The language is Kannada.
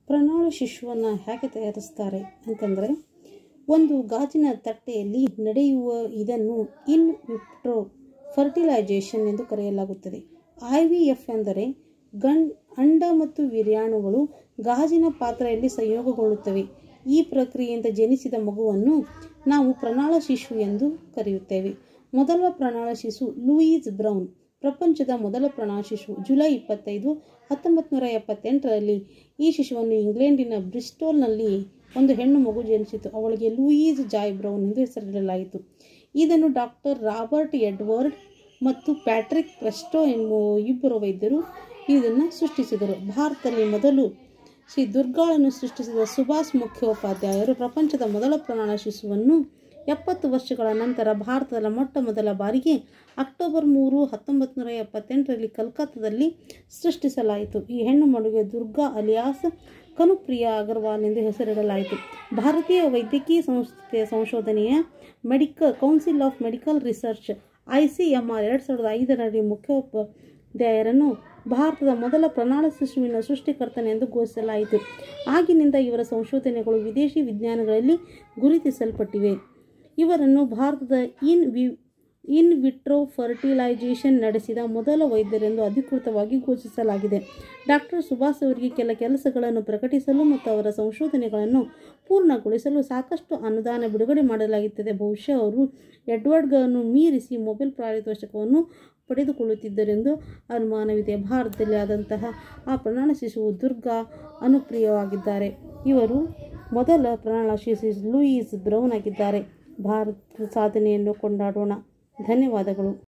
ಪ್ರಣಾಳ ಶಿಶುವನ್ನು ಹೇಗೆ ತಯಾರಿಸ್ತಾರೆ ಅಂತಂದರೆ ಒಂದು ಗಾಜಿನ ತಟ್ಟೆಯಲ್ಲಿ ನಡೆಯುವ ಇದನ್ನು ಇನ್ ವಿಟ್ರೋ ಫರ್ಟಿಲೈಜೇಷನ್ ಎಂದು ಕರೆಯಲಾಗುತ್ತದೆ ಐ ವಿ ಎಫ್ ಎಂದರೆ ಗಂಡ್ ಅಂಡ ಮತ್ತು ವೀರ್ಯಾಣುಗಳು ಗಾಜಿನ ಪಾತ್ರೆಯಲ್ಲಿ ಸಂಯೋಗಗೊಳ್ಳುತ್ತವೆ ಈ ಪ್ರಕ್ರಿಯೆಯಿಂದ ಜನಿಸಿದ ಮಗುವನ್ನು ನಾವು ಪ್ರಣಾಳ ಶಿಶು ಎಂದು ಕರೆಯುತ್ತೇವೆ ಮೊದಲ ಪ್ರಣಾಳ ಶಿಶು ಲೂಯಿಸ್ ಬ್ರೌನ್ ಪ್ರಪಂಚದ ಮೊದಲ ಪ್ರಣಾಳ ಶಿಶು ಜುಲೈ ಇಪ್ಪತ್ತೈದು ಹತ್ತೊಂಬತ್ತು ನೂರ ಎಪ್ಪತ್ತೆಂಟರಲ್ಲಿ ಈ ಶಿಶುವನ್ನು ಇಂಗ್ಲೆಂಡಿನ ಬ್ರಿಸ್ಟೋಲ್ನಲ್ಲಿ ಒಂದು ಹೆಣ್ಣು ಮಗು ಜನಿಸಿತು ಅವಳಿಗೆ ಲೂಯಿಸ್ ಜಾಯ್ ಬ್ರೌನ್ ಎಂದು ಹೆಸರಿಡಲಾಯಿತು ಇದನ್ನು ಡಾಕ್ಟರ್ ರಾಬರ್ಟ್ ಎಡ್ವರ್ಡ್ ಮತ್ತು ಪ್ಯಾಟ್ರಿಕ್ ಪ್ರೆಸ್ಟೋ ಎಂಬ ಇಬ್ಬರು ವೈದ್ಯರು ಇದನ್ನು ಸೃಷ್ಟಿಸಿದರು ಭಾರತದಲ್ಲಿ ಮೊದಲು ಶ್ರೀ ದುರ್ಗಾಳನ್ನು ಸೃಷ್ಟಿಸಿದ ಸುಭಾಷ್ ಮುಖ್ಯೋಪಾಧ್ಯಾಯರು ಪ್ರಪಂಚದ ಮೊದಲ ಪ್ರಣಾಳ ಶಿಶುವನ್ನು ಎಪ್ಪತ್ತು ವರ್ಷಗಳ ನಂತರ ಭಾರತದ ಮೊಟ್ಟ ಮೊದಲ ಬಾರಿಗೆ ಅಕ್ಟೋಬರ್ ಮೂರು ಹತ್ತೊಂಬತ್ತು ನೂರ ಎಪ್ಪತ್ತೆಂಟರಲ್ಲಿ ಕಲ್ಕತ್ತಾದಲ್ಲಿ ಸೃಷ್ಟಿಸಲಾಯಿತು ಈ ಹೆಣ್ಣು ಮಗುವಿಗೆ ದುರ್ಗಾ ಅಲಿಯಾಸ್ ಕನುಪ್ರಿಯಾ ಅಗರ್ವಾಲ್ ಎಂದು ಹೆಸರಿಡಲಾಯಿತು ಭಾರತೀಯ ವೈದ್ಯಕೀಯ ಸಂಸ್ಥೆಯ ಸಂಶೋಧನೆಯ medical council of medical research I C M R ಎರಡು ಸಾವಿರದ ಐದರಲ್ಲಿ ಮುಖ್ಯೋಪಾಧ್ಯಾಯರನ್ನು ಭಾರತದ ಮೊದಲ ಪ್ರಣಾಳ ಶಿಶುವಿನ ಸೃಷ್ಟಿಕರ್ತನೆಂದು ಘೋಷಿಸಲಾಯಿತು ಆಗಿನಿಂದ ಇವರ ಸಂಶೋಧನೆಗಳು ವಿದೇಶಿ ವಿಜ್ಞಾನಗಳಲ್ಲಿ ಗುರುತಿಸಲ್ಪಟ್ಟಿವೆ ಇವರನ್ನು ಭಾರತದ in v in vitro fertilisation ನಡೆಸಿದ ಮೊದಲ ವೈದ್ಯರೆಂದು ಅಧಿಕೃತವಾಗಿ ಘೋಷಿಸಲಾಗಿದೆ ಡಾಕ್ಟರ್ ಸುಭಾಷ್ ಅವರಿಗೆ ಕೆಲ ಕೆಲಸಗಳನ್ನು ಪ್ರಕಟಿಸಲು ಮತ್ತು ಅವರ ಸಂಶೋಧನೆಗಳನ್ನು ಪೂರ್ಣಗೊಳಿಸಲು ಸಾಕಷ್ಟು ಅನುದಾನ ಬಿಡುಗಡೆ ಮಾಡಲಾಗುತ್ತದೆ ಬಹುಶಃ ಅವರು ಎಡ್ವರ್ಡ್ಗಳನ್ನು ಮೀರಿಸಿ ಮೊಬೈಲ್ ಪಾರಿತೋಷಕವನ್ನು ಪಡೆದುಕೊಳ್ಳುತ್ತಿದ್ದರೆಂದು ಅನುಮಾನವಿದೆ ಭಾರತದಲ್ಲಿ ಆದಂತಹ ಆ ಪ್ರಣಾಳ ಶಿಶುವು ದುರ್ಗಾ ಅನುಪ್ರಿಯವಾಗಿದ್ದಾರೆ ಇವರು ಮೊದಲ ಪ್ರಣಾಳ ಶಿಶು ಲೂಯಿಸ್ ಬ್ರೌನ್ ಆಗಿದ್ದಾರೆ ಭಾರತ ಸಾಧನೆಯನ್ನು ಕೊಂಡಾಡೋಣ ಧನ್ಯವಾದಗಳು